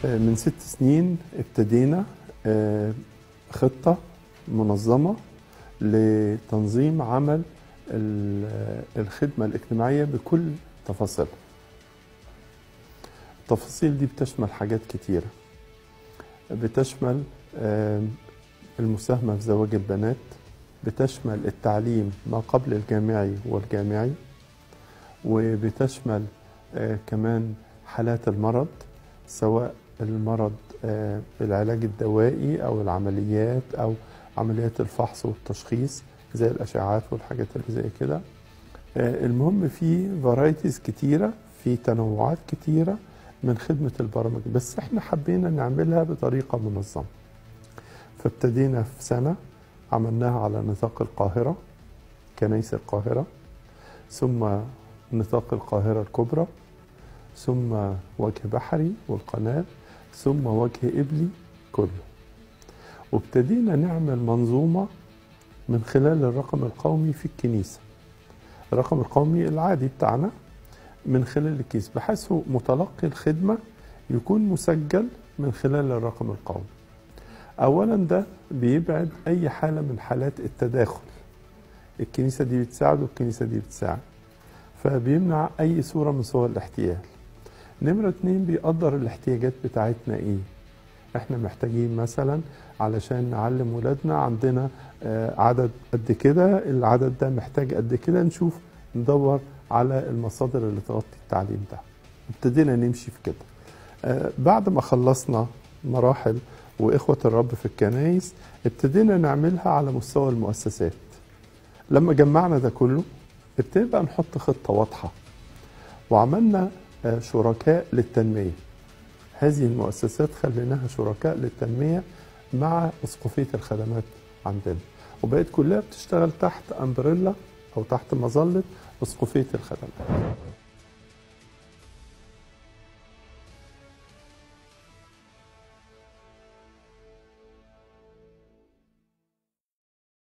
من ست سنين ابتدينا آه، خطة منظمة لتنظيم عمل ال- الخدمة الاجتماعية بكل تفاصيلها التفاصيل دي بتشمل حاجات كتيرة بتشمل آم، المساهمة في زواج البنات بتشمل التعليم ما قبل الجامعي والجامعي وبتشمل آه، كمان حالات المرض سواء المرض آه، العلاج الدوائي او العمليات او عمليات الفحص والتشخيص زي الاشعاعات والحاجات اللي زي كده آه، المهم في فرايتيز كتيره في تنوعات كتيره من خدمه البرامج بس احنا حبينا نعملها بطريقه منظمه فابتدينا في سنه عملناها على نطاق القاهره كنيس القاهره ثم نطاق القاهره الكبرى ثم وجه بحري والقناه ثم وجه قبلي كله وابتدينا نعمل منظومة من خلال الرقم القومي في الكنيسة الرقم القومي العادي بتاعنا من خلال الكيس بحيث متلقي الخدمة يكون مسجل من خلال الرقم القومي أولا ده بيبعد أي حالة من حالات التداخل الكنيسة دي بتساعد والكنيسة دي بتساعد فبيمنع أي صورة من صور الاحتيال نمرة اتنين بيقدر الاحتياجات بتاعتنا ايه احنا محتاجين مثلا علشان نعلم ولادنا عندنا آه، عدد قد كده العدد ده محتاج قد كده نشوف ندور على المصادر اللي تغطي التعليم ده ابتدينا نمشي في كده آه، بعد ما خلصنا مراحل وإخوة الرب في الكنايس ابتدينا نعملها على مستوى المؤسسات لما جمعنا ده كله ابتدينا بقى نحط خطة واضحة وعملنا آه، شركاء للتنمية هذه المؤسسات خليناها شركاء للتنمية مع أسقفية الخدمات عندنا وبقت كلها بتشتغل تحت أمبريلا أو تحت مظلة أسقفية الخدمات